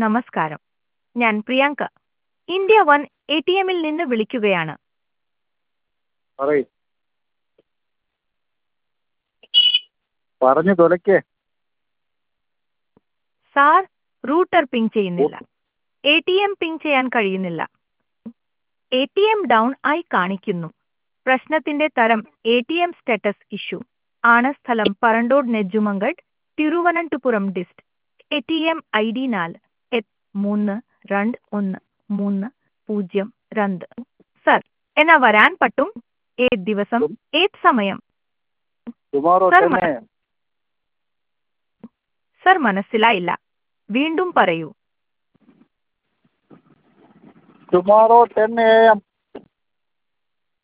നമസ്കാരം ഞാൻ Priyanka India one A T എമ്മിൽ നിന്ന് വിളിക്കുകയാണ് പറയ് പറഞ്ഞു തുലയ്ക്ക് സാർ റൂട്ടർ പിങ് ചെയ്യുന്നില്ല എ ടി എം പിങ് ചെയ്യാൻ കഴിയുന്നില്ല എ ടി എം ഡൗൺ ആയി കാണിക്കുന്നു പ്രശ്നത്തിന്റെ തരം A T M status issue ആണ് സ്ഥലം Parandode Nedumangad Thiruvananthapuram dist A T M I D നാല് എട്ട് മൂന്ന് രണ്ട് ഒന്ന് മൂന്ന് പൂജ്യം രണ്ട് സർ എന്നാ വരാൻ പറ്റും ഏത് ദിവസം ഏത് സമയം tomorrow Sir, ten A sir മനസ്സിലായില്ല വീണ്ടും പറയൂ ടുമോറോ ടെൻ എ എം